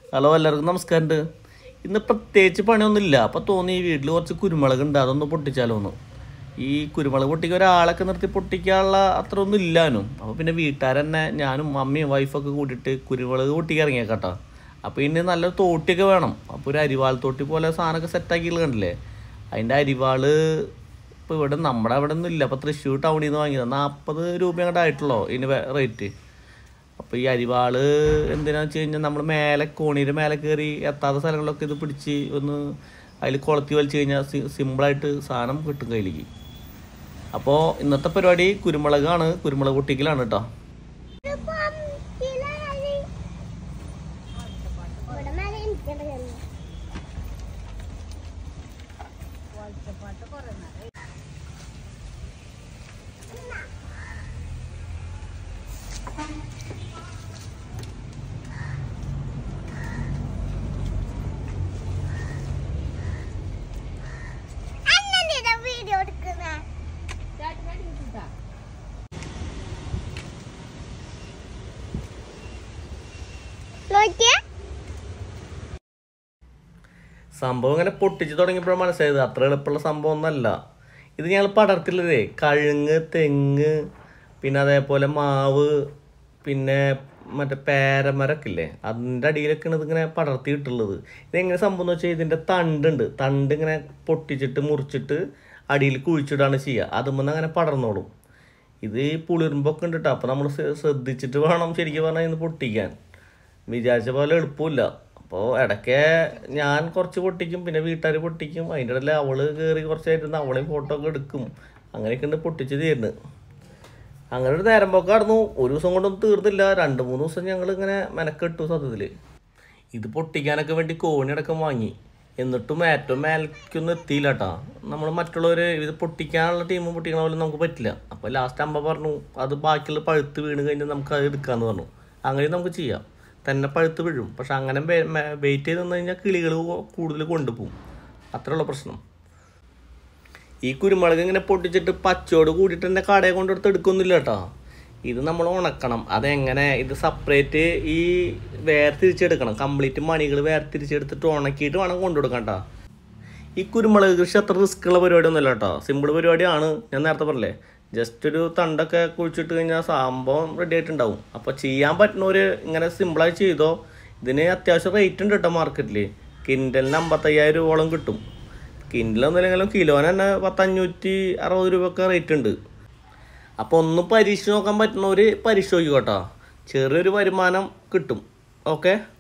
hello എല്ലാവർക്കും നമസ്കാരമുണ്ട് ഇന്ന് പ്രത്യേകിച്ച് പണിയൊന്നുമില്ല അപ്പോൾ തോന്നി ഈ വീട്ടിൽ കുറച്ച് കുരുമുളക് ഉണ്ട് അതൊന്ന് പൊട്ടിച്ചാലോ ഒന്ന് ഈ കുരുമുളക് പൊട്ടിക്കാൻ ഒരാളൊക്കെ നിർത്തി പൊട്ടിക്കാനുള്ള അത്ര ഒന്നും ഇല്ലാനും അപ്പോൾ പിന്നെ വീട്ടുകാരെന്നെ ഞാനും മമ്മിയും വൈഫൊക്കെ കൂട്ടിയിട്ട് കുരുമുളക് പൊട്ടിക്കാൻ ഇറങ്ങിയേക്കാട്ടോ അപ്പോൾ ഇനി നല്ലൊരു തോട്ടിയൊക്കെ വേണം അപ്പോൾ ഒരു അരിവാൾ തോട്ടി പോലെ സാധനമൊക്കെ സെറ്റാക്കിയത് കണ്ടില്ലേ അതിൻ്റെ അരിവാള് ഇപ്പോൾ ഇവിടെ നമ്മുടെ അവിടെ ഒന്നും ഇല്ല അപ്പോൾ തൃശ്ശൂർ ടൗണിൽ നിന്ന് വാങ്ങിയത് നാൽപ്പത് രൂപ അങ്ങോട്ട് ആയിട്ടുള്ളൂ ഇതിന് റേറ്റ് അപ്പോൾ ഈ അരിവാള് എന്തിനാന്ന് വെച്ച് കഴിഞ്ഞാൽ നമ്മൾ മേലെ കോണീൻ്റെ മേലെ കയറി എത്താത്ത സ്ഥലങ്ങളിലൊക്കെ ഇത് പിടിച്ച് ഒന്ന് അതിൽ കൊളത്തി വലിച്ചു കഴിഞ്ഞാൽ സി സിമ്പിളായിട്ട് സാധനം കിട്ടും കയ്യിലേക്ക് അപ്പോൾ ഇന്നത്തെ പരിപാടി കുരുമുളകാണ് കുരുമുളക് പൊട്ടിക്കലാണ് കേട്ടോ വീഡിയോ എടുക്കുന്നേ നോക്കിയേ സംഭവം ഇങ്ങനെ പൊട്ടിച്ച് തുടങ്ങിയപ്പോഴാണ് മനസ്സിലായത് അത്ര എളുപ്പമുള്ള സംഭവം ഒന്നല്ല ഇത് ഞങ്ങൾ പടർത്തില്ലതേ കഴുങ്ങ് തെങ്ങ് പിന്നെ അതേപോലെ മാവ് പിന്നെ മറ്റേ പേരമരൊക്കെ ഇല്ലേ അതിൻ്റെ അടിയിലൊക്കെയാണ് ഇതിങ്ങനെ പടർത്തിയിട്ടുള്ളത് ഇതെങ്ങനെ സംഭവം എന്ന് വെച്ചാൽ ഇതിൻ്റെ തണ്ടുണ്ട് തണ്ട് ഇങ്ങനെ പൊട്ടിച്ചിട്ട് മുറിച്ചിട്ട് അടിയിൽ കുഴിച്ചിടാണ് ചെയ്യുക അതുമ്പോൾ അങ്ങനെ പടർന്നോളും ഇത് ഈ പുളിർമ്പൊക്കെ ഉണ്ട് കേട്ടോ അപ്പോൾ നമ്മൾ ശ്രദ്ധിച്ചിട്ട് വേണം ശരിക്കും പറഞ്ഞാൽ ഇന്ന് പൊട്ടിക്കാൻ വിചാരിച്ച പോലെ എളുപ്പമില്ല അപ്പോൾ ഇടയ്ക്ക് ഞാൻ കുറച്ച് പൊട്ടിക്കും പിന്നെ വീട്ടുകാർ പൊട്ടിക്കും അതിൻ്റെ ഇടയിൽ അവള് കയറി കുറച്ചായിട്ട് അവളെയും ഫോട്ടോ ഒക്കെ എടുക്കും അങ്ങനെയൊക്കെ ഉണ്ട് പൊട്ടിച്ച് തീരുന്നത് അങ്ങനെ ഒരു നേരം പോക്കായിരുന്നു ഒരു ദിവസം കൊണ്ടൊന്നും തീർന്നില്ല രണ്ട് മൂന്ന് ദിവസം ഞങ്ങൾ ഇങ്ങനെ മെനക്കെട്ടു സത്യത്തിൽ ഇത് പൊട്ടിക്കാനൊക്കെ വേണ്ടി കോണിയടക്കം വാങ്ങി എന്നിട്ടും ഏറ്റവും മേലേക്കൊന്നും എത്തിയില്ല കേട്ടോ നമ്മൾ മറ്റുള്ളവർ ഇത് പൊട്ടിക്കാനുള്ള ടീം പൊട്ടിക്കണ പോലെ നമുക്ക് പറ്റില്ല അപ്പോൾ ലാസ്റ്റ് അമ്മ പറഞ്ഞു അത് ബാക്കിയുള്ള പഴുത്ത് വീണ് കഴിഞ്ഞാൽ നമുക്ക് അത് എടുക്കാമെന്ന് പറഞ്ഞു അങ്ങനെ നമുക്ക് ചെയ്യാം തന്നെ പഴുത്ത് വീഴും പക്ഷെ അങ്ങനെ വെയിറ്റ് ചെയ്ത് നിന്ന് കഴിഞ്ഞാൽ കിളികൾ കൂടുതൽ കൊണ്ടുപോകും അത്രയുള്ള പ്രശ്നം ഈ കുരുമുളക് ഇങ്ങനെ പൊട്ടിച്ചിട്ട് പച്ചയോട് കൂടിയിട്ട് എൻ്റെ കടയെ കൊണ്ടെടുത്ത് എടുക്കൊന്നുമില്ല കേട്ടോ ഇത് നമ്മൾ ഉണക്കണം അതെങ്ങനെ ഇത് സെപ്പറേറ്റ് ഈ വേർതിരിച്ചെടുക്കണം കംപ്ലീറ്റ് മണികൾ വേർതിരിച്ചെടുത്തിട്ട് ഉണക്കിയിട്ട് വേണം കൊണ്ടുകൊടുക്കാം കേട്ടോ ഈ കുരുമുളക് കൃഷി അത്ര റിസ്ക് ഉള്ള പരിപാടിയൊന്നുമല്ല കേട്ടോ സിമ്പിൾ പരിപാടിയാണ് ഞാൻ നേരത്തെ പറഞ്ഞില്ലേ ജസ്റ്റ് ഒരു തണ്ടൊക്കെ കുഴിച്ചിട്ട് കഴിഞ്ഞാൽ സംഭവം റെഡി ആയിട്ടുണ്ടാവും അപ്പോൾ ചെയ്യാൻ പറ്റുന്നവർ ഇങ്ങനെ സിമ്പിളായി ചെയ്തോ ഇതിന് അത്യാവശ്യം റേറ്റ് ഉണ്ട് കേട്ടോ മാർക്കറ്റിൽ കിൻഡലിന് അമ്പത്തയ്യായിരം രൂപയോളം കിട്ടും കിൻഡലൊന്നുമില്ലെങ്കിലും കിലോന് തന്നെ പത്തഞ്ഞൂറ്റി അറുപത് രൂപയൊക്കെ റേറ്റ് ഉണ്ട് അപ്പോൾ ഒന്ന് പരീക്ഷിച്ച് നോക്കാൻ പറ്റുന്നവർ പരീക്ഷിച്ച് നോക്കിക്കോട്ടോ ചെറിയൊരു വരുമാനം കിട്ടും ഓക്കെ